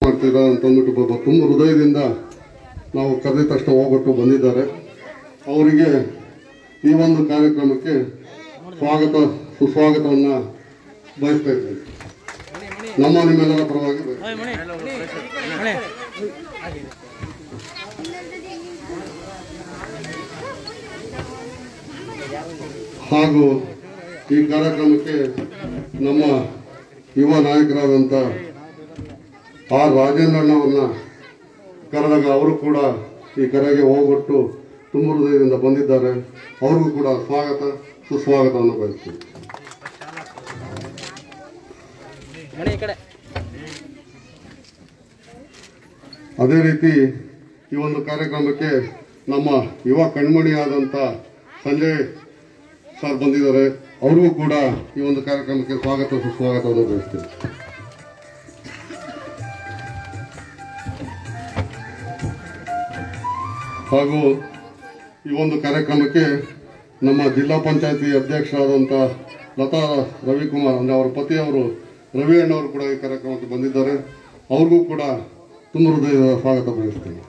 ಮಾಡ್ತೀರಾ ಅಂತ ಅಂದ್ಬಿಟ್ಟು ಪಾಪ ತುಂಬ ಹೃದಯದಿಂದ ನಾವು ಕರೆದ ತಕ್ಷಣ ಹೋಗ್ಬಿಟ್ಟು ಬಂದಿದ್ದಾರೆ ಅವರಿಗೆ ಈ ಒಂದು ಕಾರ್ಯಕ್ರಮಕ್ಕೆ ಸ್ವಾಗತ ಸುಸ್ವಾಗತವನ್ನು ಬಯಸ್ತಾ ಇದ್ದೀನಿ ನಮ್ಮ ನಿಮ್ಮೆಲ್ಲರ ಪರವಾಗಿ ಬಯಸ್ತೇನೆ. ಹಾಗೂ ಈ ಕಾರ್ಯಕ್ರಮಕ್ಕೆ ನಮ್ಮ ಯುವ ನಾಯಕರಾದಂಥ ಆರ್ ರಾಜೇಂದ್ರಣ್ಣವ್ರನ್ನ ಕರೆದಾಗ ಅವರು ಕೂಡ ಈ ಕರೆಗೆ ಹೋಗ್ಬಿಟ್ಟು ತುಂಬ ಹೃದಯದಿಂದ ಬಂದಿದ್ದಾರೆ ಅವ್ರಿಗೂ ಕೂಡ ಸ್ವಾಗತ ಸುಸ್ವಾಗತವನ್ನು ಬಯಸ್ತೀವಿ ಮನೆ ಈ ಕಡೆ ಅದೇ ರೀತಿ ಈ ಒಂದು ಕಾರ್ಯಕ್ರಮಕ್ಕೆ ನಮ್ಮ ಯುವ ಕಣ್ಮಣಿಯಾದಂಥ ಸಂಜಯ್ ಸರ್ ಬಂದಿದ್ದಾರೆ ಅವ್ರಿಗೂ ಕೂಡ ಈ ಒಂದು ಕಾರ್ಯಕ್ರಮಕ್ಕೆ ಸ್ವಾಗತ ಸುಸ್ವಾಗತವನ್ನು ಬಯಸ್ತೀವಿ ಹಾಗೂ ಈ ಒಂದು ಕಾರ್ಯಕ್ರಮಕ್ಕೆ ನಮ್ಮ ಜಿಲ್ಲಾ ಪಂಚಾಯತಿ ಅಧ್ಯಕ್ಷರಾದಂಥ ಲತಾ ರವಿಕುಮಾರ್ ಅಂದರೆ ಅವರ ಪತಿಯವರು ರವಿ ಅಣ್ಣವರು ಕೂಡ ಈ ಕಾರ್ಯಕ್ರಮಕ್ಕೆ ಬಂದಿದ್ದಾರೆ ಅವ್ರಿಗೂ ಕೂಡ ತುಂಬ ಹೃದಯದ ಸ್ವಾಗತ ಬಯಸ್ತೇನೆ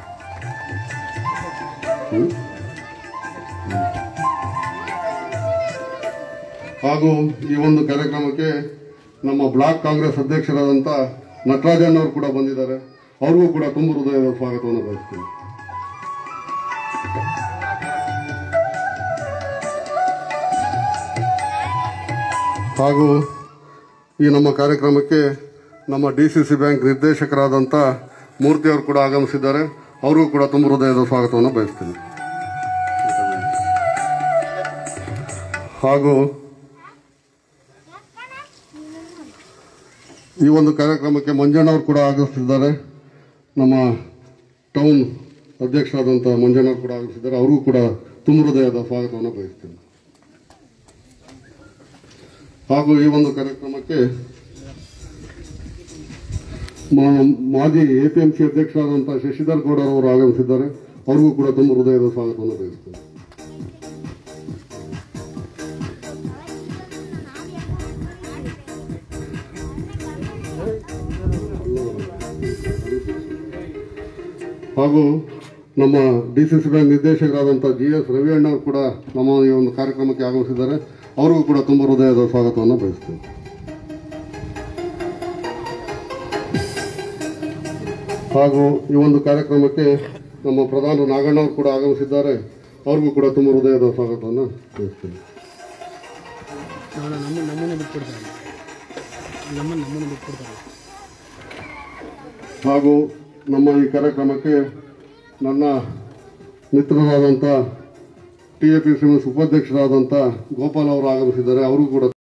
ಹ್ಮ್? ಹಾಗೂ ಈ ಒಂದು ಕಾರ್ಯಕ್ರಮಕ್ಕೆ ನಮ್ಮ ಬ್ಲಾಕ್ ಕಾಂಗ್ರೆಸ್ ಅಧ್ಯಕ್ಷರಾದಂಥ ನಟರಾಜಣ್ಣವರು ಕೂಡ ಬಂದಿದ್ದಾರೆ ಅವ್ರಿಗೂ ಕೂಡ ತುಂಬ ಹೃದಯದ ಸ್ವಾಗತವನ್ನು ಬಯಸ್ತೀನಿ ಹಾಗೂ ಈ ನಮ್ಮ ಕಾರ್ಯಕ್ರಮಕ್ಕೆ ನಮ್ಮ ಡಿ ಸಿ ಸಿ ಬ್ಯಾಂಕ್ ನಿರ್ದೇಶಕರಾದಂಥ ಮೂರ್ತಿ ಅವರು ಕೂಡ ಆಗಮಿಸಿದ್ದಾರೆ ಅವ್ರಿಗೂ ಕೂಡ ತುಂಬ ಹೃದಯದ ಸ್ವಾಗತವನ್ನು ಬಯಸ್ತೀನಿ ಹಾಗೂ ಈ ಒಂದು ಕಾರ್ಯಕ್ರಮಕ್ಕೆ ಮಂಜಣ್ಣವರು ಕೂಡ ಆಗಮಿಸಿದ್ದಾರೆ ನಮ್ಮ ಟೌನ್ ಅಧ್ಯಕ್ಷರಾದಂಥ ಮಂಜಣ್ಣವರು ಕೂಡ ಆಗಮಿಸಿದ್ದಾರೆ ಅವ್ರಿಗೂ ಕೂಡ ತುಂಬ ಹೃದಯದ ಸ್ವಾಗತವನ್ನು ಬಯಸ್ತೀನಿ ಹಾಗೂ ಈ ಒಂದು ಕಾರ್ಯಕ್ರಮಕ್ಕೆ ಮಾ- ಮಾಜಿ ಎಪಿಎಂಸಿ ಅಧ್ಯಕ್ಷರಾದಂಥ ಶಶಿಧರ್ ಗೌಡ ಅವರು ಆಗಮಿಸಿದ್ದಾರೆ ಅವ್ರಿಗೂ ಕೂಡ ತುಂಬ ಹೃದಯದ ಸ್ವಾಗತವನ್ನು ಬಯಸ್ತೇನೆ ಹಾಗೂ ನಮ್ಮ ಡಿ ಸಿ ಸಿ ಬ್ಯಾಂಕ್ ನಿರ್ದೇಶಕರಾದಂಥ ಜಿ ಎಸ್ ರವಿ ಅಣ್ಣವರು ಕೂಡ ನಮ್ಮ ಈ ಒಂದು ಕಾರ್ಯಕ್ರಮಕ್ಕೆ ಆಗಮಿಸಿದ್ದಾರೆ ಅವ್ರಿಗೂ ಕೂಡ ತುಂಬ ಹೃದಯದ ಸ್ವಾಗತವನ್ನು ಬಯಸ್ತೇನೆ ಹಾಗೂ ಈ ಒಂದು ಕಾರ್ಯಕ್ರಮಕ್ಕೆ ನಮ್ಮ ಪ್ರಧಾನ ನಾಗಣ್ಣವರು ಕೂಡ ಆಗಮಿಸಿದ್ದಾರೆ ಅವ್ರಿಗೂ ಕೂಡ ತುಂಬ ಹೃದಯದ ಸ್ವಾಗತವನ್ನು ಬಯಸ್ತೇನೆ ನಾನು ನಮ್ಮ ನಮ್ಮನ್ನು ಬಿಟ್ಬಿಡ್ತಾರೆ ನಮ್ಮನ್ನು ನಮ್ಮನ್ನು ಬಿಟ್ಬಿಡ್ತಾರೆ ಹಾಗೂ ನಮ್ಮ ಈ ಕಾರ್ಯಕ್ರಮಕ್ಕೆ ನನ್ನ ಮಿತ್ರರಾದಂಥ ಟಿ ಎ ಪಿ ಸಿ ಉಪಾಧ್ಯಕ್ಷರಾದಂಥ ಗೋಪಾಲ್ ಅವರು ಆಗಮಿಸಿದ್ದಾರೆ ಅವರು ಕೂಡ